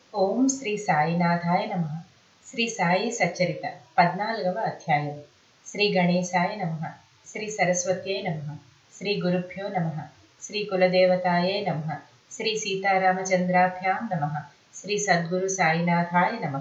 ఓం శ్రీ సాయినాథాయ నమ శ్రీ సాయి సచ్చరిత పద్నాలుగవ అధ్యాయం శ్రీ గణేశాయ నమ శ్రీ సరస్వత్యై నమ శ్రీ గురుభ్యో నమ శ్రీ కులదేవతాయే నమ శ్రీ సీతారామచంద్రాభ్యాం నమ శ్రీ సద్గురు సాయినాథాయ నమ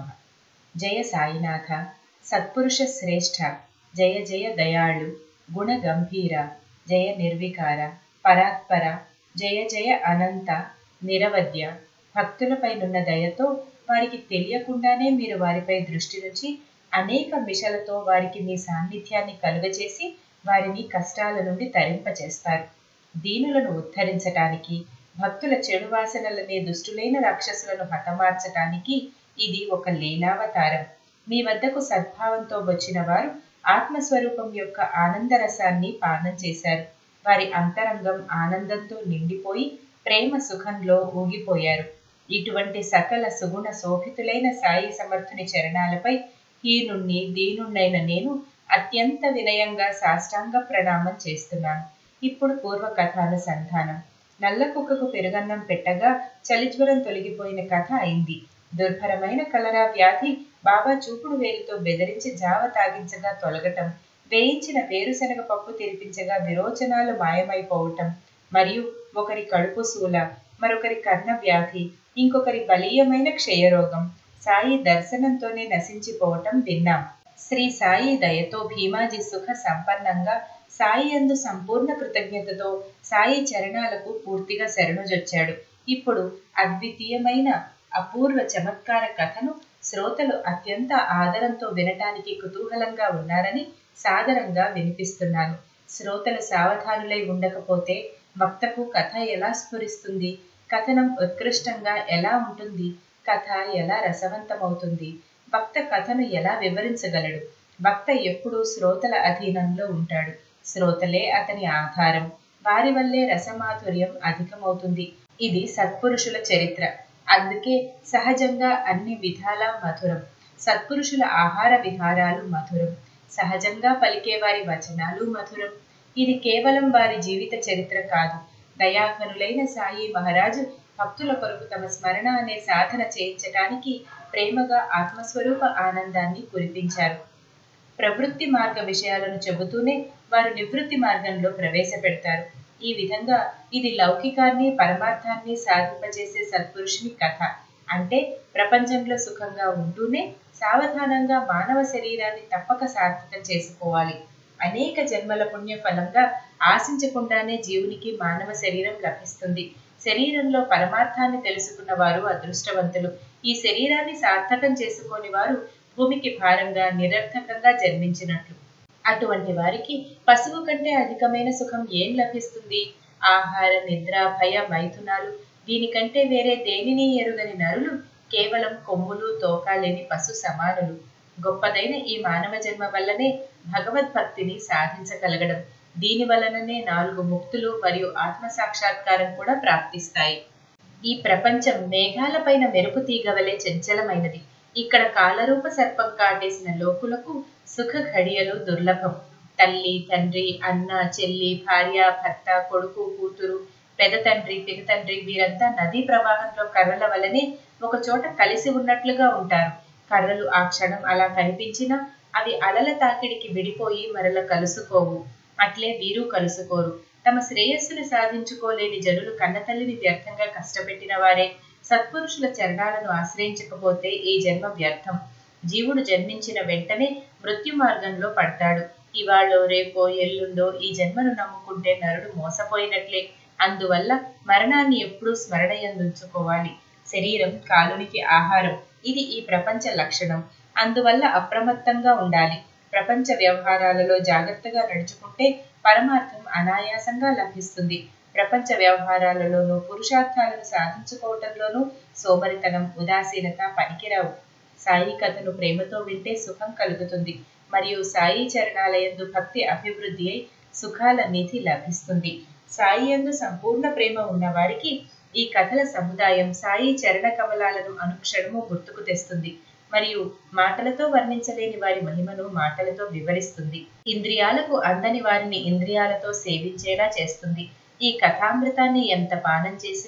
జయ సాయినాథ సత్పురుష శ్రేష్ఠ జయ జయ దయాళు గుణ గంభీర జయ నిర్వికార పరాత్పర జయ జయ అనంత నిరవధ్య భక్తులపైనున్న దయతో వారికి తెలియకుండానే మీరు వారిపై దృష్టి నుంచి అనేక మిషలతో వారికి మీ సాన్నిధ్యాన్ని కలుగచేసి వారిని కష్టాల నుండి తరింపచేస్తారు దీనులను ఉద్ధరించటానికి భక్తుల చెడు వాసనలనే దుష్టులైన రాక్షసులను హతమార్చటానికి ఇది ఒక లీలావతారం మీ వద్దకు సద్భావంతో వచ్చిన వారు ఆత్మస్వరూపం యొక్క ఆనందరసాన్ని పానం చేశారు వారి అంతరంగం ఆనందంతో నిండిపోయి ప్రేమ సుఖంలో ఊగిపోయారు ఇటువంటి సకల సుగుణ శోభితులైన సాయి సమర్థుని చరణాలపై హీనుణ్ణి దీనుణ్ణైన నేను అత్యంత వినయంగా సాష్టాంగ ప్రణామం చేస్తున్నాను ఇప్పుడు పూర్వ కథానుసంధానం నల్ల కుక్కకు పెరుగన్నం పెట్టగా చలిజ్వరం తొలగిపోయిన కథ అయింది దుర్భరమైన కలరా వ్యాధి బాబా చూపుడు వేలితో బెదిరించి జావ తాగించగా తొలగటం వేయించిన వేరుశనగ పప్పు తెరిపించగా విరోచనాలు మాయమైపోవటం మరియు ఒకరి కడుపు శూల మరొకరి కర్ణ వ్యాధి ఇంకొకరి బలీయమైన క్షయరోగం సాయి దర్శనంతోనే నశించిపోవటం విన్నాం శ్రీ సాయి దయతో భీమాజీ సుఖ సంపన్నంగా సాయి అందు సంపూర్ణ కృతజ్ఞతతో సాయి చరణాలకు పూర్తిగా శరణుజొచ్చాడు ఇప్పుడు అద్వితీయమైన అపూర్వ చమత్కార కథను శ్రోతలు అత్యంత ఆదరంతో వినటానికి కుతూహలంగా ఉన్నారని సాదరంగా వినిపిస్తున్నాను శ్రోతలు సావధానులై ఉండకపోతే వక్తకు కథ ఎలా స్ఫురిస్తుంది కథనం ఉత్కృష్టంగా ఎలా ఉంటుంది కథ ఎలా రసవంతమవుతుంది వక్త కథను ఎలా వివరించగలడు వక్త ఎప్పుడూ శ్రోతల అధీనంలో ఉంటాడు శ్రోతలే అతని ఆధారం వారి వల్లే రసమాధుర్యం అధికమవుతుంది ఇది సత్పురుషుల చరిత్ర అందుకే సహజంగా అన్ని విధాలా మధురం సత్పురుషుల ఆహార విహారాలు మధురం సహజంగా పలికే వారి వచనాలు మధురం ఇది కేవలం వారి జీవిత చరిత్ర కాదు దయాఘనులైన సాయి మహారాజు భక్తుల కొరకు తమ స్మరణ అనే సాధన చేయించటానికి ప్రేమగా ఆత్మస్వరూప ఆనందాన్ని కురిపించారు ప్రవృత్తి మార్గ విషయాలను చెబుతూనే వారు నివృత్తి మార్గంలో ప్రవేశపెడతారు ఈ విధంగా ఇది లౌకికాన్ని పరమార్థాన్ని సాధింపజేసే సత్పురుషుని కథ అంటే ప్రపంచంలో సుఖంగా ఉంటూనే సావధానంగా మానవ శరీరాన్ని తప్పక సార్థకం చేసుకోవాలి అనేక జన్మల పుణ్య ఫలంగా ఆశించకుండానే జీవునికి మానవ శరీరం లభిస్తుంది శరీరంలో పరమార్థాన్ని తెలుసుకున్న వారు అదృష్టవంతులు ఈ శరీరాన్ని సార్థకం చేసుకోని వారు భూమికి భారంగా నిరర్థకంగా జన్మించినట్లు అటువంటి వారికి పశువు కంటే అధికమైన సుఖం ఏం లభిస్తుంది ఆహార నిద్ర భయ మైథునాలు దీనికంటే వేరే దేనిని ఎరుగని నరులు కేవలం కొమ్ములు తోకాలేని పశు సమానులు గొప్పదైన ఈ మానవ జన్మ వల్లనే భగవద్భక్తిని సాధించగలగడం దీని వలననే నాలుగు ముక్తులు మరియు ఆత్మ సాక్షాత్కారం కూడా ప్రాప్తిస్తాయి ఈ ప్రపంచం మేఘాలపైన మెరుపు తీగ వలె చంచలమైనది ఇక్కడ కాలరూప సర్పం కాటేసిన లోకులకు సుఖ ఘడియలు దుర్లభం తల్లి తండ్రి అన్న చెల్లి భార్య భర్త కొడుకు కూతురు పెద తండ్రి పిన తండ్రి వీరంతా నదీ ప్రవాహంలో కర్రల వలనే ఒక చోట కలిసి ఉన్నట్లుగా ఉంటారు కర్రలు ఆ క్షణం అలా కనిపించినా అవి అలల తాకిడికి విడిపోయి మరల కలుసుకోవు అట్లే వీరు కలుసుకోరు తమ శ్రేయస్సును సాధించుకోలేని జనులు కన్నతల్లిని వ్యర్థంగా కష్టపెట్టిన వారే సత్పురుషుల చరణాలను ఆశ్రయించకపోతే ఈ జన్మ వ్యర్థం జీవుడు జన్మించిన వెంటనే మృత్యు మార్గంలో పడతాడు ఇవాళో రేపో ఎల్లుండో ఈ జన్మను నమ్ముకుంటే నరుడు మోసపోయినట్లే అందువల్ల మరణాన్ని ఎప్పుడూ స్మరణయందుంచుకోవాలి శరీరం కాలునికి ఆహారం ఇది ఈ ప్రపంచ లక్షణం అందువల్ల అప్రమత్తంగా ఉండాలి ప్రపంచ వ్యవహారాలలో జాగ్రత్తగా నడుచుకుంటే పరమార్థం అనాయాసంగా లభిస్తుంది ప్రపంచ వ్యవహారాలలోనూ పురుషార్థాలను సాధించుకోవటంలోనూ సోమరితనం ఉదాసీనత పనికిరావు సాయి కథను ప్రేమతో వింటే సుఖం కలుగుతుంది మరియు సాయి చరణాలయందు భక్తి అభివృద్ధి అయి సుఖాల నిధి లభిస్తుంది సాయి యందు సంపూర్ణ ప్రేమ ఉన్నవారికి ఈ కథల సముదాయం సాయి చరణ కమలాలను అనుక్షణము గుర్తుకు తెస్తుంది మరియు మాటలతో వర్ణించలేని వారి మహిమను మాటలతో వివరిస్తుంది ఇంద్రియాలకు అందని వారిని ఇంద్రియాలతో సేవించేలా చేస్తుంది ఈ కథామృతాన్ని ఎంత పానం చేసినా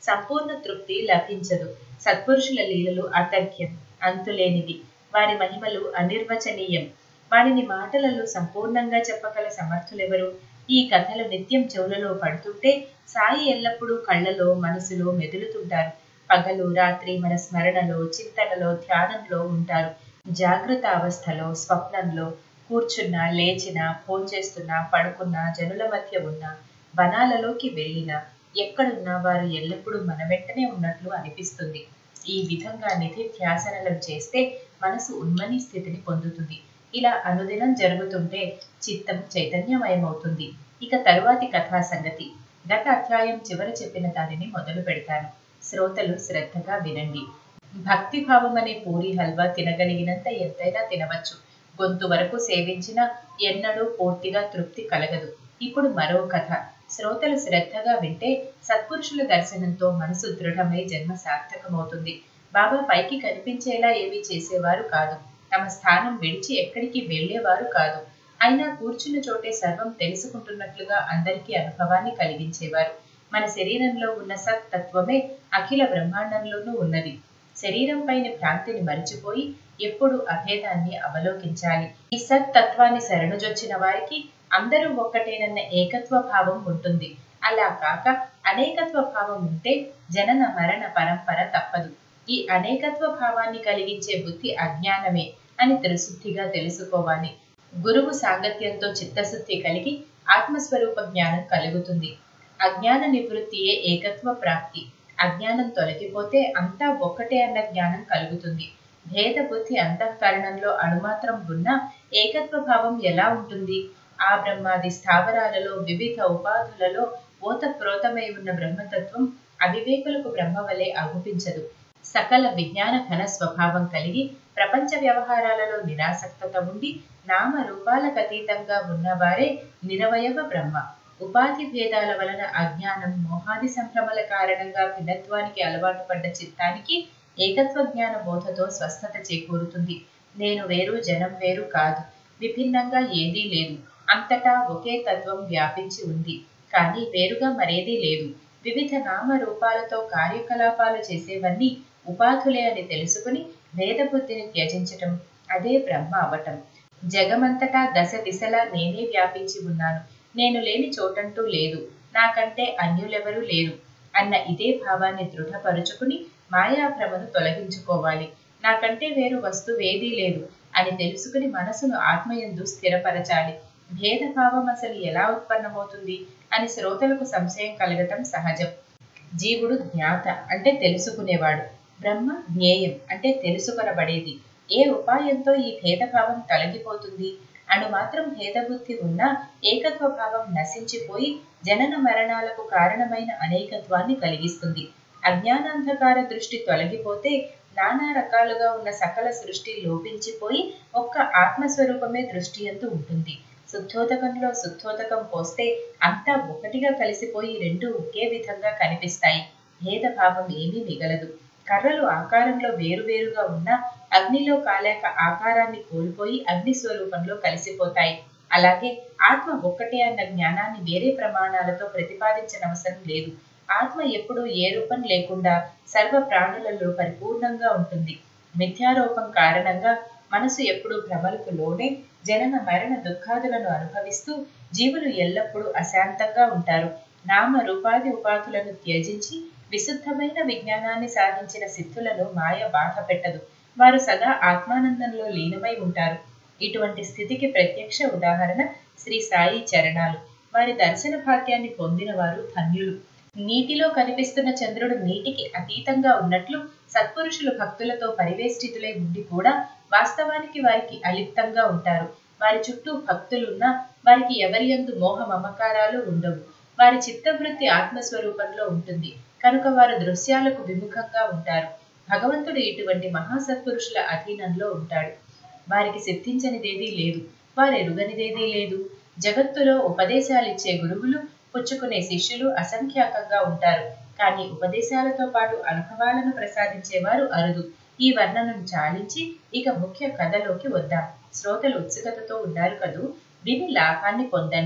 సంపూర్ణ తృప్తి లభించదు సత్పురుషుల లీలలు అతర్క్యం అంతులేనివి వారి మహిమలు అనిర్వచనీయం వారిని మాటలలో సంపూర్ణంగా చెప్పగల సమర్థులెవరు ఈ కథలు నిత్యం చెవులలో పడుతుంటే సాయి ఎల్లప్పుడూ కళ్ళలో మనసులో మెదులుతుంటారు పగలు రాత్రి మన స్మరణలో చింతనలో ధ్యానంలో ఉంటారు జాగ్రత్త అవస్థలో స్వప్నంలో కూర్చున్నా లేచినా భోంచేస్తున్నా పడుకున్నా జనుల మధ్య ఉన్నా వనాలలోకి వెళ్ళినా ఎక్కడున్నా వారు ఎల్లప్పుడూ మన వెంటనే ఉన్నట్లు అనిపిస్తుంది ఈ విధంగా నిధి ధ్యాసనలు చేస్తే మనసు ఉన్మని స్థితిని పొందుతుంది ఇలా అనుదినం జరుగుతుంటే చిత్తం చైతన్యమయమవుతుంది ఇక తరువాతి కథా సంగతి గత అధ్యాయం చివర చెప్పిన దానిని మొదలు పెడతాను శ్రోతలు శ్రద్ధగా వినండి భక్తి భావం అనే పూరి హల్వా తినగలిగినంత ఎంతైనా తినవచ్చు గొంతు వరకు సేవించినా ఎన్నడూ పూర్తిగా తృప్తి కలగదు ఇప్పుడు మరో కథ శ్రోతలు శ్రద్ధగా వింటే సత్పురుషుల దర్శనంతో మనసు దృఢమై జన్మ సార్థకమవుతుంది బాబా పైకి కనిపించేలా ఏమీ చేసేవారు కాదు తమ స్థానం విడిచి ఎక్కడికి వెళ్లేవారు కాదు అయినా కూర్చున్న చోటే సర్వం తెలుసుకుంటున్నట్లుగా అందరికీ అనుభవాన్ని కలిగించేవారు మన శరీరంలో ఉన్న సత్ తత్వమే అఖిల బ్రహ్మాండంలోనూ ఉన్నది శరీరం పైన భ్రాంతిని మరిచిపోయి ఎప్పుడు అభేదాన్ని అవలోకించాలి ఈ సత్ తత్వాన్ని శరణుజొచ్చిన వారికి అందరూ ఒక్కటేనన్న ఏకత్వ భావం ఉంటుంది అలా కాక అనేకత్వ భావం ఉంటే జనన మరణ పరంపర తప్పదు ఈ అనేకత్వ భావాన్ని కలిగించే బుద్ధి అజ్ఞానమే అని త్రిశుద్ధిగా తెలుసుకోవాలి గురువు సాంగత్యంతో చిత్తశుద్ధి కలిగి ఆత్మస్వరూప జ్ఞానం కలుగుతుంది అజ్ఞాన నివృత్తియే ఏకత్వ ప్రాప్తి అజ్ఞానం తొలగిపోతే అంతా ఒక్కటే అన్న జ్ఞానం కలుగుతుంది భేద బుద్ధి అంతఃకరణంలో అణుమాత్రం ఉన్న ఏకత్వ భావం ఎలా ఉంటుంది ఆ బ్రహ్మాది స్థావరాలలో వివిధ ఉపాధులలో ఓతప్రోతమై ఉన్న బ్రహ్మతత్వం అవివేకులకు బ్రహ్మ వలె అగుపించదు సకల విజ్ఞాన ఘన స్వభావం కలిగి ప్రపంచ వ్యవహారాలలో నిరాసక్తత ఉండి నామ రూపాలకు అతీతంగా ఉన్నవారే నిరవయవ బ్రహ్మ ఉపాధి భేదాల వలన అజ్ఞానం మోహాది సంభ్రమల కారణంగా భిన్నత్వానికి అలవాటు పడ్డ చిత్తానికి ఏకత్వ జ్ఞాన బోధతో స్వస్థత చేకూరుతుంది నేను వేరు జనం వేరు కాదు విభిన్నంగా ఏదీ లేదు అంతటా ఒకే తత్వం వ్యాపించి ఉంది కానీ వేరుగా మరేదీ లేదు వివిధ నామ రూపాలతో కార్యకలాపాలు చేసేవన్నీ ఉపాధులే అని తెలుసుకుని భేదబుద్ధిని త్యజించటం అదే బ్రహ్మ అవటం జగమంతటా దశ దిశలా నేనే వ్యాపించి ఉన్నాను నేను లేని చోటంటూ లేదు నాకంటే అన్యులెవరూ లేరు అన్న ఇదే భావాన్ని దృఢపరుచుకుని మాయాభ్రమను తొలగించుకోవాలి నాకంటే వేరు వస్తువేదీ లేదు అని తెలుసుకుని మనసును ఆత్మయందు స్థిరపరచాలి భేదభావం అసలు ఎలా ఉత్పన్నమవుతుంది అని శ్రోతలకు సంశయం కలగటం సహజం జీవుడు జ్ఞాత అంటే తెలుసుకునేవాడు బ్రహ్మ జ్ఞేయం అంటే తెలుసుకొనబడేది ఏ ఉపాయంతో ఈ భేదభావం తొలగిపోతుంది అను మాత్రం భేదబుద్ధి ఉన్నా ఏకత్వ భావం నశించిపోయి జనన మరణాలకు కారణమైన అనేకత్వాన్ని కలిగిస్తుంది అజ్ఞానాంధకార దృష్టి తొలగిపోతే నానా రకాలుగా ఉన్న సకల సృష్టి లోపించిపోయి ఒక్క ఆత్మస్వరూపమే దృష్టి ఎందు ఉంటుంది శుద్ధోదకంలో శుద్ధోదకం పోస్తే అంతా ఒకటిగా కలిసిపోయి రెండు ఒకే విధంగా కనిపిస్తాయి భేదభావం ఏమీ మిగలదు కర్రలు ఆకారంలో వేరువేరుగా ఉన్నా అగ్నిలో కాలేక ఆకారాన్ని కోల్పోయి అగ్ని స్వరూపంలో కలిసిపోతాయి అలాగే ఆత్మ ఒక్కటే అన్న జ్ఞానాన్ని వేరే ప్రమాణాలతో ప్రతిపాదించనవసరం లేదు ఆత్మ ఎప్పుడూ ఏ రూపం లేకుండా సర్వ ప్రాణులలో పరిపూర్ణంగా ఉంటుంది మిథ్యారూపం కారణంగా మనసు ఎప్పుడూ భ్రమలకు లోనే జనన మరణ దుఃఖాదులను అనుభవిస్తూ జీవులు ఎల్లప్పుడూ అశాంతంగా ఉంటారు నామ రూపాది ఉపాధులను త్యజించి విశుద్ధమైన విజ్ఞానాన్ని సాధించిన సిద్ధులను మాయ బాధ పెట్టదు వారు సదా ఆత్మానందంలో లీనమై ఉంటారు ఇటువంటి స్థితికి ప్రత్యక్ష ఉదాహరణ శ్రీ సాయి చరణాలు వారి దర్శన భాగ్యాన్ని పొందిన వారు ధన్యులు నీటిలో కనిపిస్తున్న చంద్రుడు నీటికి అతీతంగా ఉన్నట్లు సత్పురుషులు భక్తులతో పరివేష్టితులై ఉండి కూడా వాస్తవానికి వారికి అలిప్తంగా ఉంటారు వారి చుట్టూ భక్తులున్నా వారికి ఎవరి యందు మోహ మమకారాలు ఉండవు వారి చిత్తవృత్తి ఆత్మస్వరూపంలో ఉంటుంది కనుక వారు దృశ్యాలకు విముఖంగా ఉంటారు భగవంతుడు ఇటువంటి మహాసత్పురుషుల అధీనంలో ఉంటాడు వారికి సిద్ధించనిదేదీ లేదు వారు ఎరుగనిదేదీ లేదు జగత్తులో ఉపదేశాలిచ్చే గురువులు పుచ్చుకునే శిష్యులు అసంఖ్యాకంగా ఉంటారు కానీ ఉపదేశాలతో పాటు అనుభవాలను ప్రసాదించేవారు అరుదు ఈ వర్ణనను చాలించి ఇక ముఖ్య కథలోకి వద్దాం శ్రోతలు ఉత్సుకతతో ఉన్నారు కదూ విని లాభాన్ని పొందండి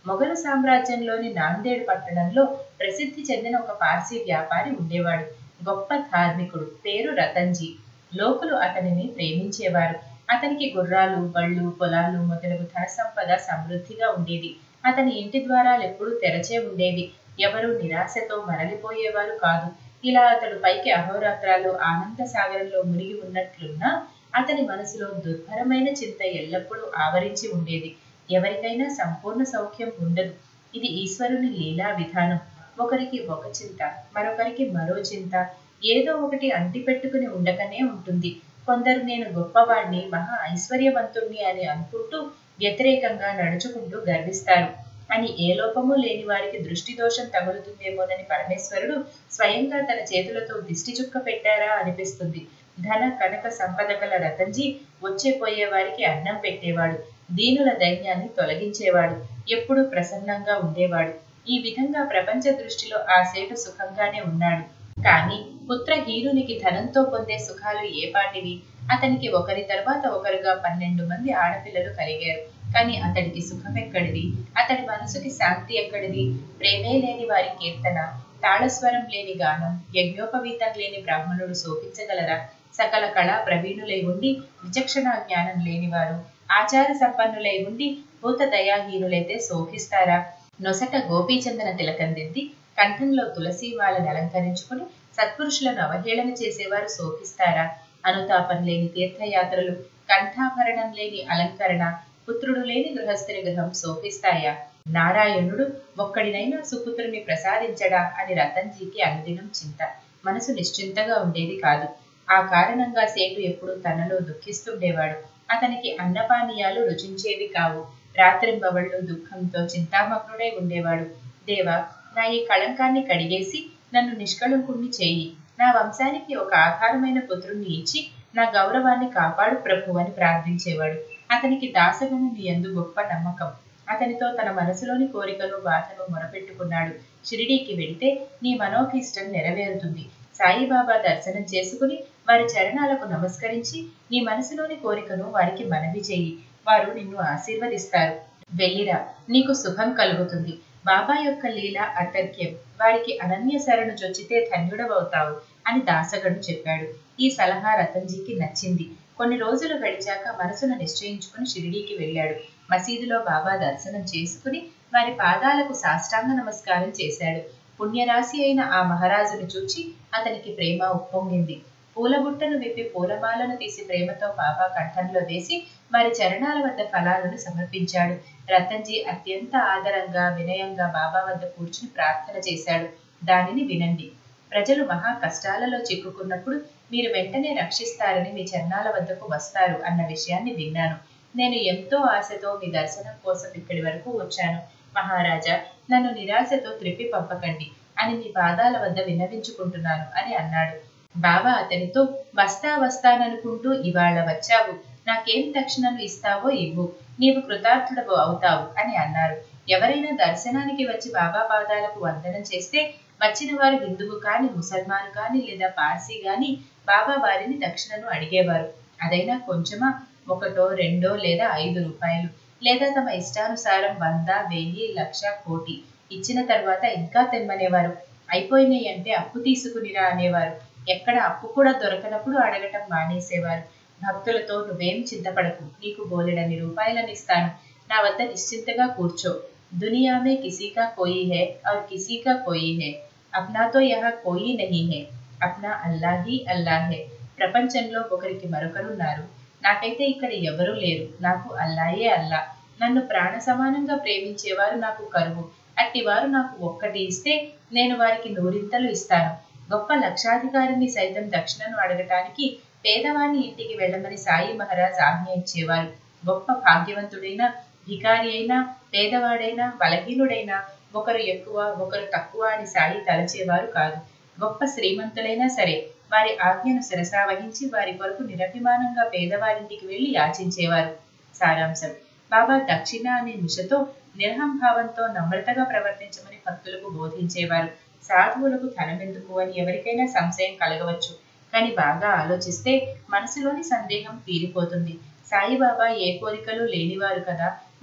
మొఘలు సామ్రాజ్యంలోని నాందేడ్ పట్టణంలో ప్రసిద్ధి చెందిన ఒక పార్సీ వ్యాపారి ఉండేవాడు గొప్ప ధార్మికుడు పేరు రతన్జీ లోకులు అతనిని ప్రేమించేవారు అతనికి గుర్రాలు బళ్ళు పొలాలు మొదలగు ధన సంపద సమృద్ధిగా ఉండేది అతని ఇంటి ద్వారాలు ఎప్పుడూ తెరచే ఉండేవి ఎవరు నిరాశతో మరలిపోయేవారు కాదు ఇలా అతడు పైకి అహోరాత్రాలు ఆనంద సాగరంలో మునిగి ఉన్నట్లున్నా అతని మనసులో దుర్భరమైన చింత ఎల్లప్పుడూ ఆవరించి ఉండేది ఎవరికైనా సంపూర్ణ సౌఖ్యం ఉండదు ఇది ఈశ్వరుని లీలా విధానం ఒకరికి ఒక చింత మరొకరికి మరో చింత ఏదో ఒకటి అంటి పెట్టుకుని ఉండకనే ఉంటుంది కొందరు నేను గొప్పవాణ్ణి మహా ఐశ్వర్యవంతుణ్ణి అని అనుకుంటూ వ్యతిరేకంగా నడుచుకుంటూ గర్విస్తారు అని ఏ లోపము లేని వారికి దృష్టి దోషం తగులుతుందేమోనని పరమేశ్వరుడు స్వయంగా తన చేతులతో దిష్టి చుక్క పెట్టారా అనిపిస్తుంది ధన కనక సంపద గల రతన్జీ వచ్చే పోయే వారికి అన్నం పెట్టేవాడు దీనుల దైన్యాన్ని తొలగించేవాడు ఎప్పుడూ ప్రసన్నంగా ఉండేవాడు ఈ విధంగా ప్రపంచ దృష్టిలో ఆ సేటు సుఖంగానే ఉన్నాడు కానీ పుత్రహీనునికి ధనంతో పొందే సుఖాలు ఏపాటివి అతనికి ఒకరి తర్వాత ఒకరుగా పన్నెండు మంది ఆడపిల్లలు కలిగారు కానీ అతడికి సుఖం ఎక్కడిది అతడి మనసుకి శాంతి ఎక్కడిది ప్రేమే లేని వారి కీర్తన తాళస్వరం లేని గానం యజ్ఞోపవీతం లేని బ్రాహ్మణుడు శోభించగలరా సకల కళా ప్రవీణులై ఉండి విచక్షణ జ్ఞానం లేనివారు ఆచార సంపన్నులై ఉండి భూత దయాహీనులైతే శోభిస్తారా నొసట గోపీచందన తిలకం దిద్ది కంఠంలో తులసి వాళ్ళని అలంకరించుకుని సత్పురుషులను అవహేళన చేసేవారు శోభిస్తారా అనుతాపం లేని తీర్థయాత్రలు కంఠాభరణం లేని అలంకరణ పుత్రుడు లేని గృహస్థుని గృహం శోభిస్తాయా నారాయణుడు ఒక్కడినైనా సుపుత్రుని ప్రసాదించడా అని రతన్జీకి అనుదినం చింత మనసు నిశ్చింతగా ఉండేది కాదు ఆ కారణంగా సేటు ఎప్పుడూ తనలో దుఃఖిస్తుండేవాడు అతనికి అన్నపానీయాలు రుచించేవి కావు రాత్రింబవళ్ళు దుఃఖంతో చింతామగ్నుడై ఉండేవాడు దేవా నా ఈ కళంకాన్ని కడిగేసి నన్ను నిష్కళంకుణ్ణి చేయి నా వంశానికి ఒక ఆధారమైన పుత్రుణ్ణి ఇచ్చి నా గౌరవాన్ని కాపాడు ప్రభు అని ప్రార్థించేవాడు అతనికి దాసగను ఎందు గొప్ప నమ్మకం అతనితో తన మనసులోని కోరికలు బాధను మొరపెట్టుకున్నాడు షిరిడీకి వెడితే నీ మనోభీష్టం నెరవేరుతుంది సాయిబాబా దర్శనం చేసుకుని వారి చరణాలకు నమస్కరించి నీ మనసులోని కోరికను వారికి మనవి చేయి వారు నిన్ను ఆశీర్వదిస్తారు వెళ్ళిరా నీకు శుభం కలుగుతుంది బాబా యొక్క లీల అతర్క్యం వారికి అనన్య శరణు చొచ్చితే ధన్యుడవవుతావు అని దాసగడు చెప్పాడు ఈ సలహా రతన్జీకి నచ్చింది కొన్ని రోజులు గడిచాక మనసును నిశ్చయించుకుని షిరిడీకి వెళ్ళాడు మసీదులో బాబా దర్శనం చేసుకుని వారి పాదాలకు సాష్టాంగ నమస్కారం చేశాడు పుణ్యరాశి అయిన ఆ మహారాజును చూచి అతనికి ప్రేమ ఉప్పొంగింది పూలబుట్టను విప్పి పూలమాలను తీసి ప్రేమతో బాబా కంఠంలో వేసి వారి చరణాల వద్ద ఫలాలను సమర్పించాడు రతన్జీ అత్యంత ఆదరంగా వినయంగా బాబా వద్ద కూర్చుని ప్రార్థన చేశాడు దానిని వినండి ప్రజలు మహా కష్టాలలో చిక్కుకున్నప్పుడు మీరు వెంటనే రక్షిస్తారని మీ చరణాల వద్దకు వస్తారు అన్న విషయాన్ని విన్నాను నేను ఎంతో ఆశతో మీ దర్శనం కోసం ఇక్కడి వరకు వచ్చాను మహారాజా నన్ను నిరాశతో త్రిప్పి పంపకండి అని మీ పాదాల వద్ద విన్నవించుకుంటున్నాను అని అన్నాడు బాబా అతనితో వస్తా వస్తాననుకుంటూ ఇవాళ వచ్చావు నాకేం తక్షణం ఇస్తావో ఇవ్వు నీవు కృతార్థుడవు అవుతావు అని అన్నారు ఎవరైనా దర్శనానికి వచ్చి బాబా పాదాలకు వందనం చేస్తే వచ్చిన వారు హిందువు కాని ముసల్మాన్ కాని లేదా పార్సీ గాని బాబా వారిని దక్షిణను అడిగేవారు అదైనా కొంచెమా ఒకటో రెండో లేదా ఐదు రూపాయలు లేదా తమ ఇష్టానుసారం వంద వెయ్యి లక్ష కోటి ఇచ్చిన తర్వాత ఇంకా తెమ్మనేవారు అయిపోయినాయి అంటే అప్పు తీసుకునిరా అనేవారు ఎక్కడ అప్పు కూడా దొరకనప్పుడు అడగటం మానేసేవారు భక్తులతో నువ్వేం చింతపడకు నీకు బోలెడన్ని రూపాయలను ఇస్తాను నా వద్ద నిశ్చింతగా కూర్చో दुनिया में किसी का कोई है और किसी का कोई है अपना तो यहाँ कोई नहीं है अपना అల్లా హీ అల్లా హే ప్రపంచంలో ఒకరికి మరొకరున్నారు నాకైతే ఇక్కడ ఎవరూ లేరు నాకు అల్లాయే అల్లా నన్ను ప్రాణ సమానంగా ప్రేమించేవారు నాకు కరువు అట్టివారు నాకు ఒక్కటి ఇస్తే నేను వారికి నూరింతలు ఇస్తాను గొప్ప లక్షాధికారిని సైతం దక్షిణను అడగటానికి పేదవాని ఇంటికి వెళ్ళమని సాయి మహారాజ్ ఆజ్ఞ ఇచ్చేవారు గొప్ప భాగ్యవంతుడైన భికారి అయినా పేదవాడైనా బలహీనుడైనా ఒకరు ఎక్కువ ఒకరు తక్కువ అని సాయి తలచేవారు కాదు గొప్ప శ్రీమంతులైనా సరే వారి ఆజ్ఞను శిరసావహించి వారి కొరకు నిరభిమానంగా పేదవారింటికి వెళ్లి యాచించేవారు సారాంశం బాబా దక్షిణ అనే మిషతో నిర్హంభావంతో నమ్రతగా ప్రవర్తించమని భక్తులకు బోధించేవారు సాధువులకు ధనమెందుకు అని ఎవరికైనా సంశయం కలగవచ్చు కానీ బాగా ఆలోచిస్తే మనసులోని సందేహం తీరిపోతుంది సాయిబాబా ఏ కోరికలు లేనివారు కదా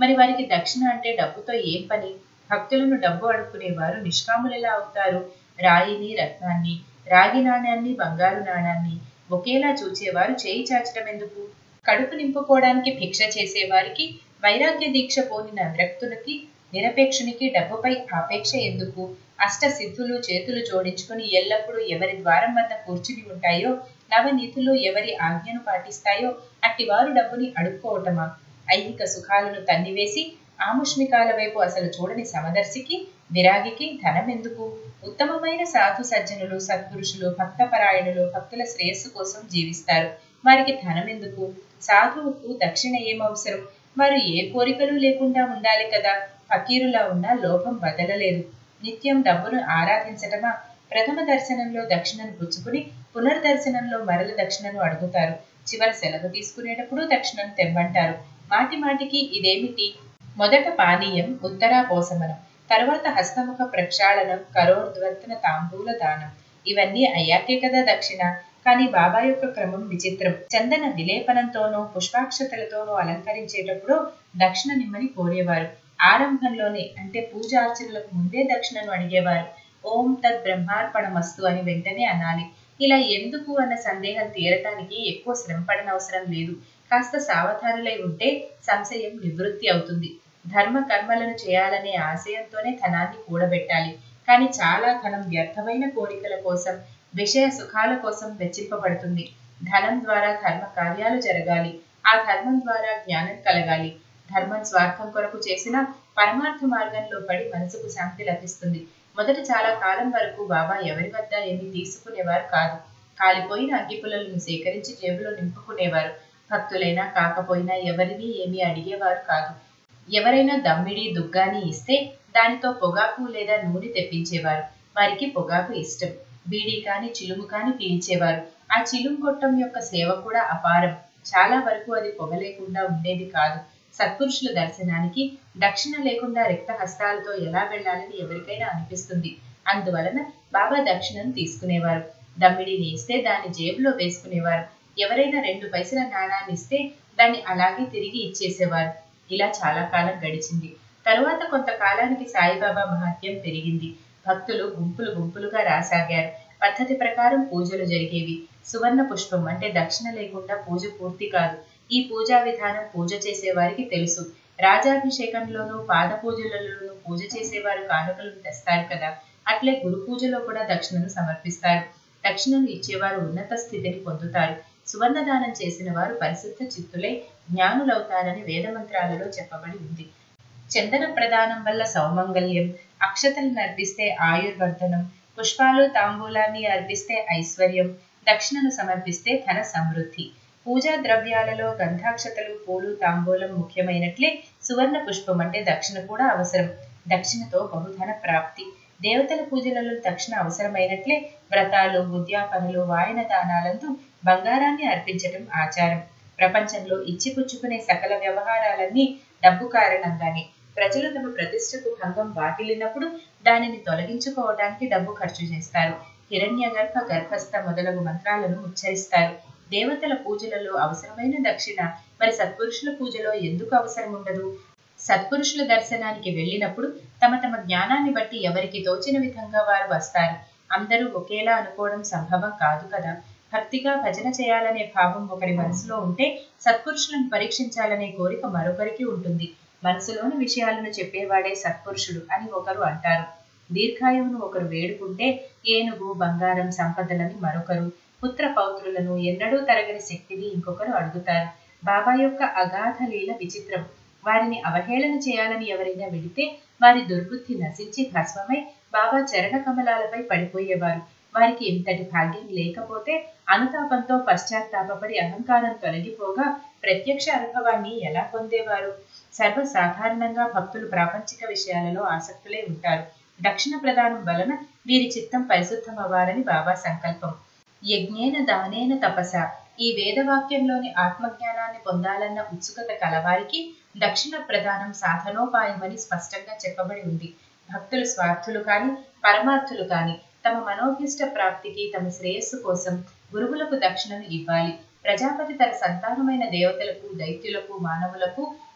మరి వారికి దక్షిణ అంటే డబ్బుతో ఏం పని భక్తులను డబ్బు అడుక్కునేవారు నిష్కాములెలా అవుతారు రాయిని రత్నాన్ని రాగి నాణ్యాన్ని బంగారు నాణాన్ని ఒకేలా చూచేవారు చేయి చాచడం ఎందుకు కడుపు నింపుకోవడానికి భిక్ష చేసేవారికి వైరాగ్య దీక్ష పోనిన విరక్తులకి నిరపేక్షునికి డబ్బుపై ఆపేక్ష ఎందుకు అష్ట సిద్ధులు చేతులు జోడించుకుని ఎల్లప్పుడూ ఎవరి ద్వారం వద్ద కూర్చుని ఉంటాయో నవనీతులు ఎవరి ఆజ్ఞను పాటిస్తాయో అట్టివారు డబ్బుని అడుక్కోవటమా ఐహిక సుఖాలను తన్నివేసి ఆముష్మికాల వైపు అసలు చూడని సమదర్శికి విరాగికి ధనం ఎందుకు ఉత్తమమైన సాధు సజ్జనులు సత్పురుషులు భక్తపరాయణులు భక్తుల శ్రేయస్సు కోసం జీవిస్తారు వారికి ధనం ఎందుకు సాధువుకు దక్షిణ ఏం అవసరం వారు ఏ కోరికలు లేకుండా ఉండాలి కదా ఫకీరులా ఉన్న లోభం వదలలేదు నిత్యం డబ్బును ఆరాధించటమా ప్రథమ దర్శనంలో దక్షిణను పుచ్చుకుని పునర్దర్శనంలో మరల దక్షిణను అడుగుతారు చివరి సెలవు తీసుకునేటప్పుడు దక్షిణను తెమ్మంటారు మాటి మాటికి ఇదేమిటి మొదట పానీయం ఉత్తరా పోసమనం తర్వాత హస్తముఖ ప్రక్షాళనం కరోర్ధ్వర్తన తాంబూల దానం ఇవన్నీ అయ్యాకే కదా దక్షిణ కానీ బాబా యొక్క క్రమం విచిత్రం చందన విలేపనంతోనూ పుష్పాక్షతలతోనూ అలంకరించేటప్పుడు దక్షిణ నిమ్మని కోరేవారు ఆరంభంలోనే అంటే పూజార్చనలకు ముందే దక్షిణను అడిగేవారు ఓం తద్ బ్రహ్మార్పణమస్తు అని వెంటనే అనాలి ఇలా ఎందుకు అన్న సందేహం తీరటానికి ఎక్కువ శ్రమ పడనవసరం లేదు కాస్త సావధానులై ఉంటే సంశయం నివృత్తి అవుతుంది ధర్మ కర్మలను చేయాలనే ఆశయంతోనే ధనాన్ని కూడబెట్టాలి కానీ చాలా ధనం వ్యర్థమైన కోరికల కోసం విషయ సుఖాల కోసం వెచ్చింపబడుతుంది ధనం ద్వారా ధర్మ కార్యాలు జరగాలి ఆ ధర్మం ద్వారా జ్ఞానం కలగాలి ధర్మం స్వార్థం కొరకు చేసిన పరమార్థ మార్గంలో పడి మనసుకు శాంతి లభిస్తుంది మొదట చాలా కాలం వరకు బాబా ఎవరి వద్ద ఏమీ తీసుకునేవారు కాదు కాలిపోయిన అగ్గిపుల్లలను సేకరించి జేబులో నింపుకునేవారు భక్తులైనా కాకపోయినా ఎవరిని ఏమీ అడిగేవారు కాదు ఎవరైనా దమ్మిడి దుగ్గాని ఇస్తే దానితో పొగాకు లేదా నూనె తెప్పించేవారు వారికి పొగాకు ఇష్టం బీడీ కాని చిలుము కాని పీల్చేవారు ఆ చిలుము గొట్టం యొక్క సేవ కూడా అపారం చాలా వరకు అది పొగలేకుండా ఉండేది కాదు సత్పురుషుల దర్శనానికి దక్షిణ లేకుండా రిక్త హస్తాలతో ఎలా వెళ్ళాలని ఎవరికైనా అనిపిస్తుంది అందువలన బాబా దక్షిణను తీసుకునేవారు దమ్మిడిని ఇస్తే దాన్ని జేబులో వేసుకునేవారు ఎవరైనా రెండు పైసల నాణాన్ని ఇస్తే దాన్ని అలాగే తిరిగి ఇచ్చేసేవారు ఇలా చాలా కాలం గడిచింది తరువాత కొంతకాలానికి సాయిబాబా మహత్యం పెరిగింది భక్తులు గుంపులు గుంపులుగా రాసాగారు పద్ధతి ప్రకారం పూజలు జరిగేవి సువర్ణ పుష్పం అంటే దక్షిణ లేకుండా పూజ పూర్తి కాదు ఈ పూజా విధానం పూజ చేసేవారికి తెలుసు రాజాభిషేకంలోనూ పాద పూజలలోనూ పూజ చేసేవారు కానుకలను తెస్తారు కదా అట్లే గురు పూజలో కూడా దక్షిణను సమర్పిస్తారు దక్షిణను ఇచ్చేవారు ఉన్నత స్థితిని పొందుతారు సువర్ణ దానం చేసిన వారు పరిశుద్ధ చిత్తులై జ్ఞానులవుతారని వేదమంత్రాలలో చెప్పబడి ఉంది చందన ప్రదానం వల్ల సౌమంగల్యం అక్షతలను అర్పిస్తే ఆయుర్వర్ధనం పుష్పాలు తాంబూలాన్ని అర్పిస్తే ఐశ్వర్యం దక్షిణను సమర్పిస్తే ధన సమృద్ధి పూజా ద్రవ్యాలలో గంధాక్షతలు పూలు తాంబూలం ముఖ్యమైనట్లే సువర్ణ పుష్పం అంటే దక్షిణ కూడా అవసరం దక్షిణతో బహుధన ప్రాప్తి దేవతల పూజలలో దక్షిణ అవసరమైనట్లే వ్రతాలు ఉద్యాపనలు వాయన దానాలందు బంగారాన్ని అర్పించటం ఆచారం ప్రపంచంలో ఇచ్చిపుచ్చుకునే సకల వ్యవహారాలన్నీ డబ్బు కారణంగానే ప్రజలు తమ ప్రతిష్టకు భంగం వాటిల్లినప్పుడు దానిని తొలగించుకోవడానికి డబ్బు ఖర్చు చేస్తారు హిరణ్య గర్భ గర్భస్థ మొదలగు మంత్రాలను ఉచ్చరిస్తారు దేవతల పూజలలో అవసరమైన దక్షిణ మరి సత్పురుషుల పూజలో ఎందుకు అవసరం ఉండదు సత్పురుషుల దర్శనానికి వెళ్ళినప్పుడు తమ తమ జ్ఞానాన్ని బట్టి ఎవరికి తోచిన విధంగా వారు వస్తారు అందరూ ఒకేలా అనుకోవడం సంభవం కాదు కదా భక్తిగా భజన చేయాలనే భావం ఒకరి మనసులో ఉంటే సత్పురుషులను పరీక్షించాలనే కోరిక మరొకరికి ఉంటుంది మనసులోని విషయాలను చెప్పేవాడే సత్పురుషుడు అని ఒకరు అంటారు దీర్ఘాయువును ఒకరు వేడుకుంటే ఏనుగు బంగారం సంపదలని మరొకరు పుత్ర పౌత్రులను ఎన్నడూ తరగని శక్తిని ఇంకొకరు అడుగుతారు బాబా యొక్క అగాధ లీల విచిత్రం వారిని అవహేళన చేయాలని ఎవరైనా వెళితే వారి దుర్బుద్ధి నశించి భస్మమై బాబా చరణ కమలాలపై పడిపోయేవారు వారికి ఇంతటి భాగ్యం లేకపోతే అనుతాపంతో పశ్చాత్తాపడి అహంకారం తొలగిపోగా ప్రత్యక్ష అనుభవాన్ని ఎలా పొందేవారు సర్వసాధారణంగా భక్తులు ప్రాపంచిక విషయాలలో ఆసక్తులే ఉంటారు దక్షిణ ప్రదానం వలన వీరి చిత్తం పరిశుద్ధం అవ్వాలని బాబా సంకల్పం యజ్ఞేన దానేన తపస ఈ వేదవాక్యంలోని ఆత్మజ్ఞానాన్ని పొందాలన్న ఉత్సుకత కలవారికి దక్షిణ ప్రదానం సాధనోపాయమని స్పష్టంగా చెప్పబడి ఉంది భక్తులు స్వార్థులు కాని పరమార్థులు కాని తమ మనోభిష్ట ప్రాప్తికి తమ శ్రేయస్సు కోసం గురువులకు దక్షిణను ఇవ్వాలి ప్రజాపతి తన సంతానమైన దేవతలకు దైత్యులకు మానవులకు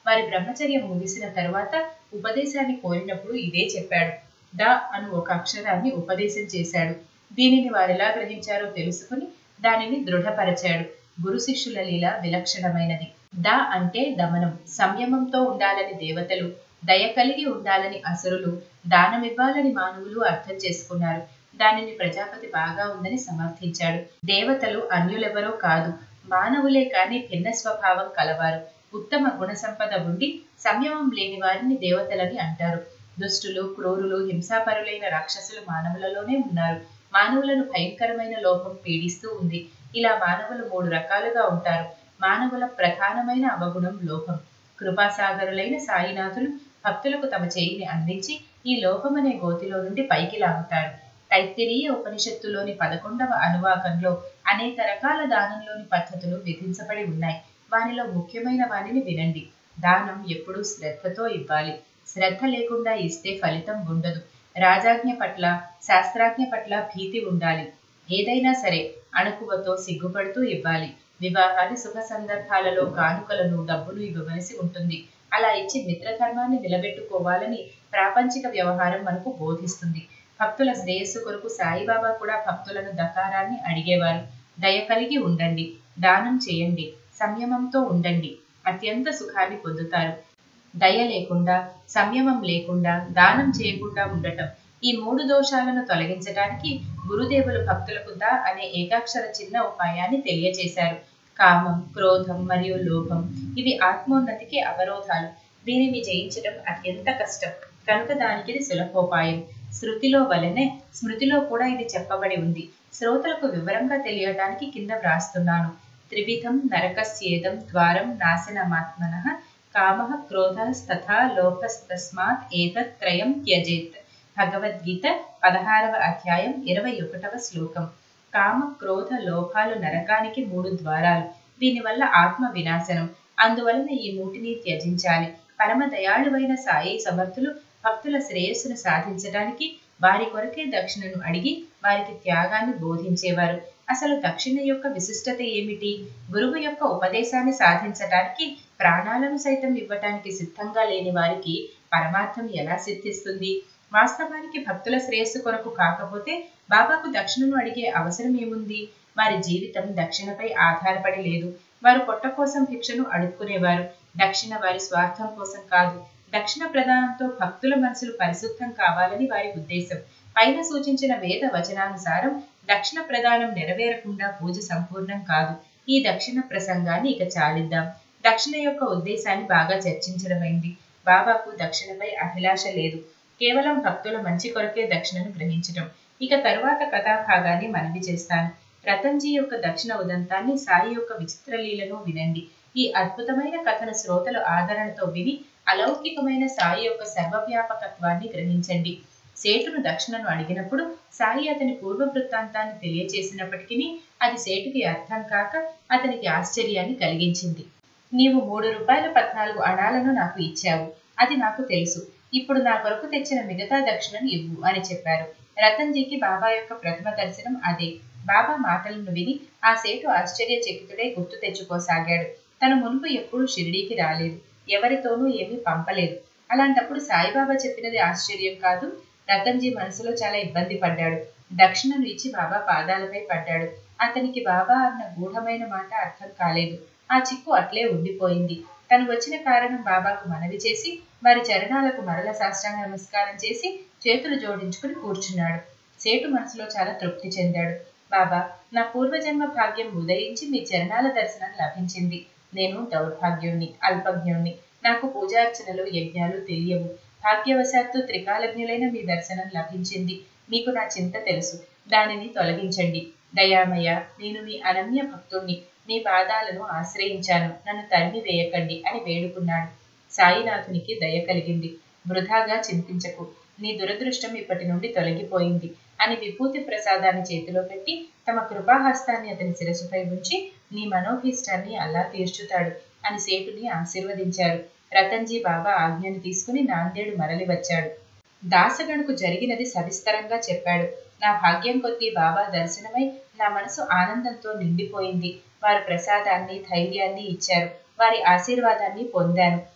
వారి బ్రహ్మచర్యం ముగిసిన తరువాత ఉపదేశాన్ని కోరినప్పుడు ఇదే చెప్పాడు ద అను ఒక అక్షరాన్ని ఉపదేశం చేశాడు దీనిని వారెలా గ్రహించారో తెలుసుకుని దానిని దృఢపరచాడు గురు శిష్యుల లీల విలక్షణమైనది ద అంటే దమనం సంయమంతో ఉండాలని దేవతలు దయ కలిగి ఉండాలని అసురులు దానమివ్వాలని మానవులు అర్థం చేసుకున్నారు దానిని ప్రజాపతి బాగా ఉందని సమర్థించాడు దేవతలు అన్యులెవరో కాదు మానవులే కాని భిన్న స్వభావం కలవారు ఉత్తమ గుణ సంపద ఉండి సంయమం లేని వారిని దేవతలని అంటారు దుష్టులు క్రూరులు హింసాపరులైన రాక్షసులు మానవులలోనే ఉన్నారు మానవులను భయంకరమైన లోపం పీడిస్తూ ఉంది ఇలా మానవులు మూడు రకాలుగా ఉంటారు మానవుల ప్రధానమైన అవగుణం లోపం కృపాసాగరులైన సాయినాథులు భక్తులకు తమ చేయిని అందించి ఈ లోపమనే గోతిలో నుండి పైకి లాగుతాడు తైత్తిరీయ ఉపనిషత్తులోని పదకొండవ అనువాకంలో అనేక రకాల దానంలోని పద్ధతులు విధించబడి ఉన్నాయి వానిలో ముఖ్యమైన వానిని వినండి దానం ఎప్పుడూ శ్రద్ధతో ఇవ్వాలి శ్రద్ధ లేకుండా ఇస్తే ఫలితం ఉండదు రాజాజ్ఞ పట్ల శాస్త్రాజ్ఞ పట్ల భీతి ఉండాలి ఏదైనా సరే అణుకువతో సిగ్గుపడుతూ ఇవ్వాలి వివాహాది శుభ సందర్భాలలో కానుకలను డబ్బును ఇవ్వవలసి ఉంటుంది అలా ఇచ్చి మిత్రధర్మాన్ని నిలబెట్టుకోవాలని ప్రాపంచిక వ్యవహారం మనకు బోధిస్తుంది భక్తుల శ్రేయస్సు కొరకు సాయిబాబా కూడా భక్తులను దకారాన్ని అడిగేవారు దయ కలిగి ఉండండి దానం చేయండి సంయమంతో ఉండండి అత్యంత సుఖాన్ని పొందుతారు దయ లేకుండా సంయమం లేకుండా దానం చేయకుండా ఉండటం ఈ మూడు దోషాలను తొలగించడానికి గురుదేవులు భక్తులకు దా అనే ఏకాక్షర చిన్న ఉపాయాన్ని తెలియచేశారు కామం క్రోధం మరియు లోభం ఇవి ఆత్మోన్నతికి అవరోధాలు దీనిని జయించడం అత్యంత కష్టం కనుక దానికి ఇది సులభోపాయం శృతిలో వలనే స్మృతిలో కూడా ఇది చెప్పబడి ఉంది శ్రోతలకు వివరంగా తెలియడానికి కింద వ్రాస్తున్నాను త్రివిధం నరకస్యేదం ద్వారం నాశనమాత్మన కామ క్రోధస్తథా లోభస్తస్మాత్ ఏతత్రయం త్యజేత్ భగవద్గీత పదహారవ అధ్యాయం ఇరవై ఒకటవ శ్లోకం కామ క్రోధ లోభాలు నరకానికి మూడు ద్వారాలు దీనివల్ల ఆత్మ వినాశనం అందువలన ఈ మూటిని త్యజించాలి పరమ దయాళువైన సాయి సమర్థులు భక్తుల శ్రేయస్సును సాధించడానికి వారి కొరకే దక్షిణను అడిగి వారికి త్యాగాన్ని బోధించేవారు అసలు దక్షిణ యొక్క విశిష్టత ఏమిటి గురువు యొక్క ఉపదేశాన్ని సాధించడానికి ప్రాణాలను సైతం ఇవ్వటానికి సిద్ధంగా లేని వారికి పరమార్థం ఎలా సిద్ధిస్తుంది వాస్తవానికి భక్తుల శ్రేయస్సు కొరకు కాకపోతే బాబాకు దక్షిణను అడిగే అవసరం ఏముంది వారి జీవితం దక్షిణపై ఆధారపడి లేదు వారు పొట్ట కోసం భిక్షను అడుక్కునేవారు దక్షిణ వారి స్వార్థం కోసం కాదు దక్షిణ ప్రదానంతో భక్తుల మనసులు పరిశుద్ధం కావాలని వారి ఉద్దేశం పైన సూచించిన వేద వచనానుసారం దక్షిణ ప్రదానం నెరవేరకుండా పూజ సంపూర్ణం కాదు ఈ దక్షిణ ప్రసంగాన్ని ఇక చాలిద్దాం దక్షిణ యొక్క ఉద్దేశాన్ని బాగా చర్చించడమైంది బాబాకు దక్షిణపై అభిలాష లేదు కేవలం భక్తుల మంచి కొరకే దక్షిణను గ్రహించటం ఇక తరువాత కథాభాగాన్ని మనవి చేస్తాను రతన్జీ యొక్క దక్షిణ ఉదంతాన్ని సాయి యొక్క విచిత్ర లీలను వినండి ఈ అద్భుతమైన కథను శ్రోతలు ఆదరణతో విని అలౌకికమైన సాయి యొక్క సర్వవ్యాపకత్వాన్ని గ్రహించండి సేటును దక్షిణను అడిగినప్పుడు సాయి అతని పూర్వ వృత్తాంతాన్ని తెలియచేసినప్పటికీ అది సేటుకి అర్థం కాక అతనికి ఆశ్చర్యాన్ని కలిగించింది నీవు మూడు రూపాయల పద్నాలుగు అణాలను నాకు ఇచ్చావు అది నాకు తెలుసు ఇప్పుడు నా కొరకు తెచ్చిన మిగతా దక్షిణను ఇవ్వు అని చెప్పారు రతన్జీకి బాబా యొక్క ప్రథమ దర్శనం అదే బాబా మాటలను విని ఆ సేటు ఆశ్చర్యచకితుడై గుర్తు తెచ్చుకోసాగాడు తను మునుపు ఎప్పుడూ షిరిడీకి రాలేదు ఎవరితోనూ ఏమీ పంపలేదు అలాంటప్పుడు సాయిబాబా చెప్పినది ఆశ్చర్యం కాదు రతన్జీ మనసులో చాలా ఇబ్బంది పడ్డాడు దక్షిణను ఇచ్చి బాబా పాదాలపై పడ్డాడు అతనికి బాబా అన్న గూఢమైన మాట అర్థం కాలేదు ఆ చిక్కు అట్లే ఉండిపోయింది తను వచ్చిన కారణం బాబాకు మనవి చేసి వారి చరణాలకు మరల సాష్టాంగ నమస్కారం చేసి చేతులు జోడించుకుని కూర్చున్నాడు సేటు మనసులో చాలా తృప్తి చెందాడు బాబా నా పూర్వజన్మ భాగ్యం ఉదయించి మీ చరణాల దర్శనం లభించింది నేను దౌర్భాగ్యుణ్ణి అల్పజ్ఞుణ్ణి నాకు పూజార్చనలు యజ్ఞాలు తెలియవు భాగ్యవశాత్తు త్రికాలజ్ఞులైన మీ దర్శనం లభించింది మీకు నా చింత తెలుసు దానిని తొలగించండి దయామయ నేను మీ అనన్య భక్తుణ్ణి నీ పాదాలను ఆశ్రయించాను నన్ను తరిమి వేయకండి అని వేడుకున్నాడు సాయినాథునికి దయ కలిగింది వృధాగా చింతించకు నీ దురదృష్టం ఇప్పటి నుండి తొలగిపోయింది అని విభూతి ప్రసాదాన్ని చేతిలో పెట్టి తమ కృపాహస్తాన్ని అతని శిరసుపై ఉంచి నీ మనోభీష్టాన్ని అల్లా తీర్చుతాడు అని సేటుని ఆశీర్వదించారు రతన్జీ బాబా ఆజ్ఞను తీసుకుని నాందేడు మరలి వచ్చాడు దాసగణకు జరిగినది సవిస్తరంగా చెప్పాడు నా భాగ్యం కొద్దీ బాబా దర్శనమై నా మనసు ఆనందంతో నిండిపోయింది వారు ప్రసాదాన్ని ధైర్యాన్ని ఇచ్చారు వారి ఆశీర్వాదాన్ని పొందాను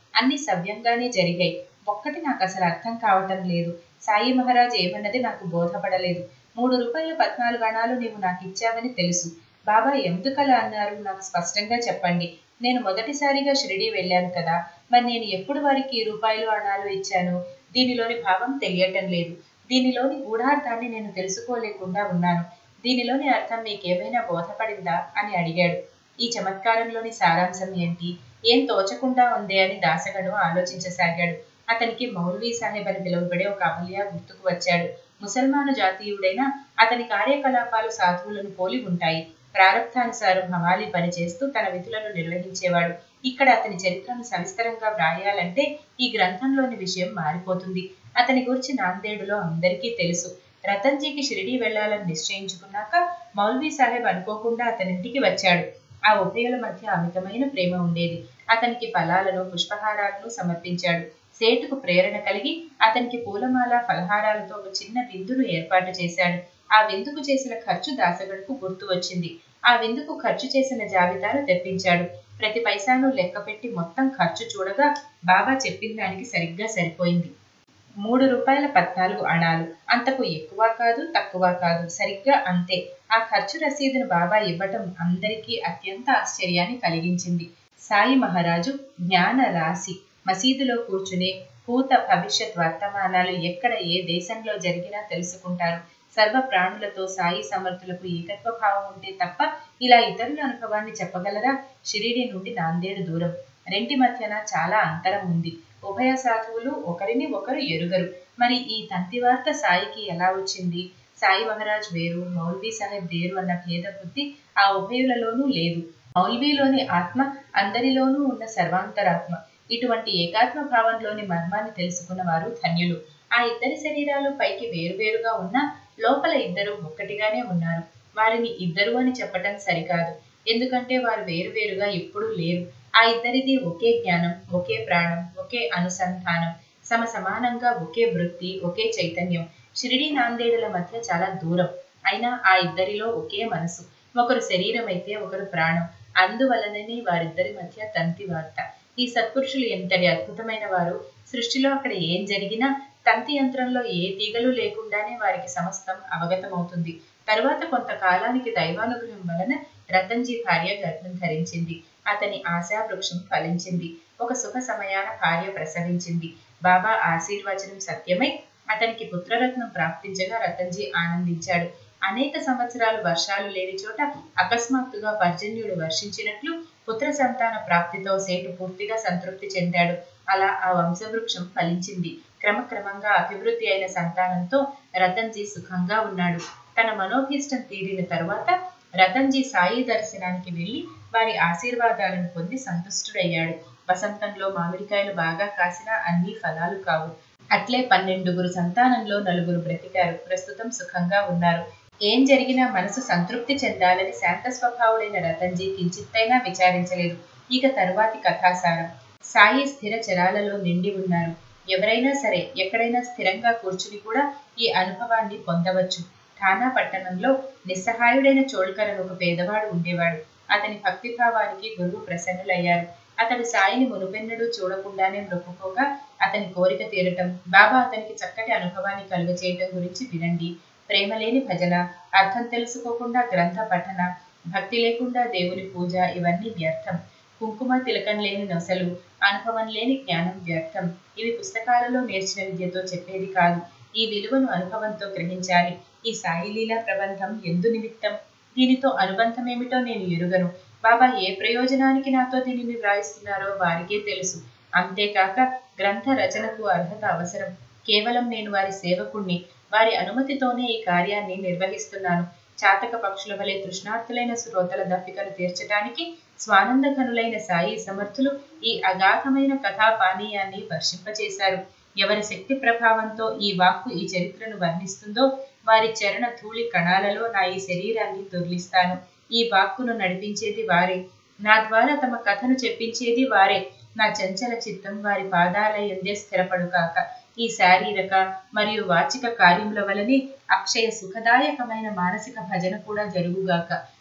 అన్ని సవ్యంగానే జరిగాయి ఒక్కటి నాకు అసలు అర్థం కావటం లేదు సాయి మహారాజ్ ఏమన్నది నాకు బోధపడలేదు మూడు రూపాయల పద్నాలుగు అణాలు నీవు నాకు ఇచ్చావని తెలుసు బాబా ఎందుకలా అన్నారు నాకు స్పష్టంగా చెప్పండి నేను మొదటిసారిగా షిరిడి వెళ్ళాను కదా మరి నేను ఎప్పుడు వారికి ఈ రూపాయలు అణాలు ఇచ్చాను దీనిలోని భావం తెలియటం లేదు దీనిలోని గూఢార్థాన్ని నేను తెలుసుకోలేకుండా ఉన్నాను దీనిలోని అర్థం మీకేమైనా బోధపడిందా అని అడిగాడు ఈ చమత్కారంలోని సారాంశం ఏంటి ఏం తోచకుండా ఉందే అని దాసగడు ఆలోచించసాగాడు అతనికి మౌల్వీ సాహెబ్ అని పిలువబడే ఒక అమలియా గుర్తుకు వచ్చాడు ముసల్మాను జాతీయుడైన అతని కార్యకలాపాలు సాధువులను పోలి ఉంటాయి ప్రారంధానుసారం హమాలి పనిచేస్తూ తన విధులను నిర్వహించేవాడు ఇక్కడ అతని చరిత్రను సవిస్తరంగా వ్రాయాలంటే ఈ గ్రంథంలోని విషయం మారిపోతుంది అతని గురించి నాందేడులో అందరికీ తెలుసు రతన్జీకి షిరిడీ వెళ్లాలని నిశ్చయించుకున్నాక మౌల్వీ సాహెబ్ అనుకోకుండా అతనింటికి వచ్చాడు ఆ ఉభయుల మధ్య అమితమైన ప్రేమ ఉండేది అతనికి ఫలాలను పుష్పహారాలను సమర్పించాడు సేటుకు ప్రేరణ కలిగి అతనికి పూలమాల ఫలహారాలతో ఒక చిన్న విందును ఏర్పాటు చేశాడు ఆ విందుకు చేసిన ఖర్చు దాసగడుకు గుర్తు వచ్చింది ఆ విందుకు ఖర్చు చేసిన జాబితాను తెప్పించాడు ప్రతి పైసాను లెక్కపెట్టి మొత్తం ఖర్చు చూడగా బాబా చెప్పిన దానికి సరిగ్గా సరిపోయింది మూడు రూపాయల పద్నాలుగు అణాలు అంతకు ఎక్కువ కాదు తక్కువ కాదు సరిగ్గా అంతే ఆ ఖర్చు రసీదును బాబా ఇవ్వటం అందరికీ అత్యంత ఆశ్చర్యాన్ని కలిగించింది సాయి మహారాజు జ్ఞాన రాశి మసీదులో కూర్చునే భూత భవిష్యత్ వర్తమానాలు ఎక్కడ ఏ దేశంలో జరిగినా తెలుసుకుంటారు సర్వ ప్రాణులతో సాయి సమర్థులకు ఏకత్వ భావం ఉంటే తప్ప ఇలా ఇతరుల అనుభవాన్ని చెప్పగలరా షిరిడి నుండి నాందేడు దూరం రెంటి మధ్యన చాలా అంతరం ఉంది ఉభయ సాధువులు ఒకరిని ఒకరు ఎరుగరు మరి ఈ తంతి వార్త సాయికి ఎలా వచ్చింది సాయి మహారాజ్ వేరు మౌల్వీ సాహెబ్ వేరు అన్న భేద బుద్ధి ఆ ఉభయులలోనూ లేదు మౌల్వీలోని ఆత్మ అందరిలోనూ ఉన్న సర్వాంతరాత్మ ఇటువంటి ఏకాత్మ భావంలోని మర్మాన్ని తెలుసుకున్న వారు ధన్యులు ఆ ఇద్దరి శరీరాలు పైకి వేరువేరుగా ఉన్నా లోపల ఇద్దరు ఒక్కటిగానే ఉన్నారు వారిని ఇద్దరు అని చెప్పటం సరికాదు ఎందుకంటే వారు వేరువేరుగా ఎప్పుడూ లేరు ఆ ఇద్దరిది ఒకే జ్ఞానం ఒకే ప్రాణం ఒకే అనుసంధానం సమ సమానంగా ఒకే వృత్తి ఒకే చైతన్యం షిరిడి నాందేడుల మధ్య చాలా దూరం అయినా ఆ ఇద్దరిలో ఒకే మనసు ఒకరు శరీరం అయితే ఒకరు ప్రాణం అందువలననే వారిద్దరి మధ్య తంతి వార్త ఈ సత్పురుషులు ఎంతటి అద్భుతమైన వారు సృష్టిలో అక్కడ ఏం జరిగినా తంతి యంత్రంలో ఏ తీగలు లేకుండానే వారికి సమస్తం అవగతమవుతుంది తరువాత కొంతకాలానికి దైవానుగ్రహం వలన రతన్జీ భార్య గర్భం ధరించింది అతని ఆశా వృక్షం ఫలించింది ఒక శుభ సమయాన భార్య ప్రసవించింది బాబా ఆశీర్వచనం సత్యమై అతనికి పుత్రరత్నం ప్రాప్తించగా రతన్జీ ఆనందించాడు అనేక సంవత్సరాలు వర్షాలు లేని చోట అకస్మాత్తుగా పర్జన్యుడు వర్షించినట్లు పుత్ర సంతాన ప్రాప్తితో సేటు పూర్తిగా సంతృప్తి చెందాడు అలా ఆ వంశవృక్షం ఫలించింది క్రమక్రమంగా అభివృద్ధి అయిన సంతానంతో రతన్జీ సుఖంగా ఉన్నాడు తన మనోభీష్టం తీరిన తరువాత రతన్జీ సాయి దర్శనానికి వెళ్లి వారి ఆశీర్వాదాలను పొంది సంతుష్టుడయ్యాడు వసంతంలో మామిడికాయలు బాగా కాసినా అన్ని ఫలాలు కావు అట్లే పన్నెండుగురు సంతానంలో నలుగురు బ్రతికారు ప్రస్తుతం సుఖంగా ఉన్నారు ఏం జరిగినా మనసు సంతృప్తి చెందాలని శాంత స్వభావుడైన రతన్జీ కించిత్తైనా విచారించలేదు ఇక తరువాతి కథాసారం సాయి స్థిర చరాలలో నిండి ఉన్నారు ఎవరైనా సరే ఎక్కడైనా స్థిరంగా కూర్చుని కూడా ఈ అనుభవాన్ని పొందవచ్చు ఠానా పట్టణంలో నిస్సహాయుడైన చోళకర్ అని ఒక పేదవాడు ఉండేవాడు అతని భక్తిభావానికి గురువు ప్రసన్నులయ్యారు అతడు సాయిని మునుపెన్నడూ చూడకుండానే మొక్కుకోగా అతని కోరిక తీరటం బాబా అతనికి చక్కటి అనుభవాన్ని కలుగచేయటం గురించి వినండి ప్రేమ లేని భజన అర్థం తెలుసుకోకుండా గ్రంథ పఠన భక్తి లేకుండా దేవుని పూజ ఇవన్నీ వ్యర్థం కుంకుమ తిలకం లేని నొసలు అనుభవం లేని జ్ఞానం వ్యర్థం ఇవి పుస్తకాలలో నేర్చిన విద్యతో చెప్పేది కాదు ఈ విలువను అనుభవంతో గ్రహించాలి ఈ సాయి లీలా ప్రబంధం ఎందు నిమిత్తం దీనితో అనుబంధం ఏమిటో నేను ఎరుగను బాబా ఏ ప్రయోజనానికి నాతో దీనిని వ్రాయిస్తున్నారో వారికే తెలుసు అంతేకాక గ్రంథ రచనకు అర్హత అవసరం కేవలం నేను వారి సేవకుణ్ణి వారి అనుమతితోనే ఈ కార్యాన్ని నిర్వహిస్తున్నాను చాతక పక్షుల వలె తృష్ణార్థులైన శ్రోతల దప్పికను తీర్చడానికి స్వానందఘనులైన సాయి సమర్థులు ఈ అగాధమైన కథా పానీయాన్ని వర్షింపచేశారు ఎవరి శక్తి ప్రభావంతో ఈ వాక్కు ఈ చరిత్రను వర్ణిస్తుందో వారి చరణ ధూళి కణాలలో నా ఈ శరీరాన్ని దొర్లిస్తాను ఈ వాక్కును నడిపించేది వారే నా ద్వారా తమ కథను చెప్పించేది వారే నా చంచల చిత్తం వారి పాదాల ఎందే స్థిరపడు కాక ఈ శారీరక మరియు వాచిక కార్యముల వలనే అక్షయ సుఖదాయకమైన మానసిక భజన కూడా జరుగుగాక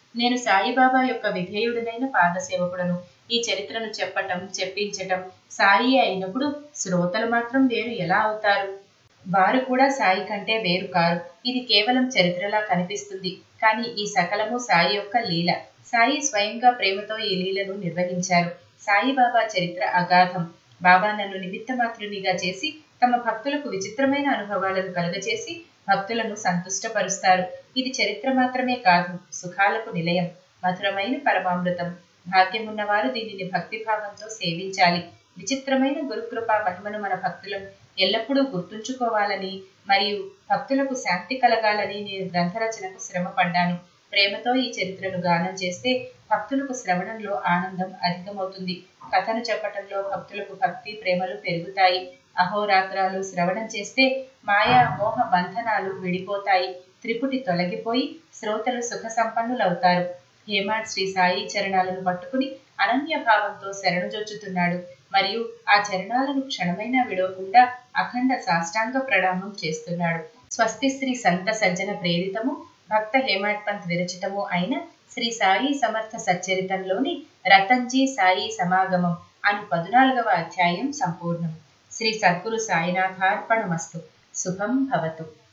నేను సాయిబాబా యొక్క విధేయుడనైన పాదసేవకుడను ఈ చరిత్రను చెప్పటం చెప్పించటం సాయి అయినప్పుడు శ్రోతలు మాత్రం వేరు ఎలా అవుతారు వారు కూడా సాయి కంటే వేరు కారు ఇది కేవలం చరిత్రలా కనిపిస్తుంది కానీ ఈ సకలము సాయి యొక్క లీల సాయి స్వయంగా ప్రేమతో ఈ లీలను నిర్వహించారు సాయిబాబా చరిత్ర అగాధం బాబా నన్ను నిమిత్త మాత్రునిగా చేసి తమ భక్తులకు విచిత్రమైన అనుభవాలను కలుగచేసి భక్తులను సంతుష్టపరుస్తారు ఇది చరిత్ర మాత్రమే కాదు సుఖాలకు నిలయం మధురమైన పరమామృతం భాగ్యమున్నవారు దీనిని భక్తిభావంతో సేవించాలి విచిత్రమైన గురుకృపా మహిమను మన భక్తులను ఎల్లప్పుడూ గుర్తుంచుకోవాలని మరియు భక్తులకు శాంతి కలగాలని నేను గ్రంథరచనకు శ్రమ పడ్డాను ప్రేమతో ఈ చరిత్రను గానం చేస్తే భక్తులకు శ్రవణంలో ఆనందం అధికమవుతుంది కథను చెప్పటంలో భక్తులకు భక్తి ప్రేమలు పెరుగుతాయి అహోరాత్రాలు శ్రవణం చేస్తే మాయా మోహ బంధనాలు విడిపోతాయి త్రిపుటి తొలగిపోయి శ్రోతలు సుఖ సంపన్నులవుతారు హేమాడ్ శ్రీ సాయి చరణాలను పట్టుకుని అనన్య భావంతో శరణుజొచ్చుతున్నాడు మరియు ఆ చరణాలను క్షణమైనా విడవకుండా అఖండ సాష్టాంగ ప్రణామం చేస్తున్నాడు స్వస్తి శ్రీ సంత సజ్జన ప్రేరితము భక్త హేమాడ్ పంత్ విరచితము అయిన శ్రీ సాయి సమర్థ సచ్చరితంలోని రతంజీ సాయి సమాగమం అను పద్నాలుగవ అధ్యాయం సంపూర్ణం శ్రీ సద్గురు సాయినాథార్పణమస్తు శుభం భవతు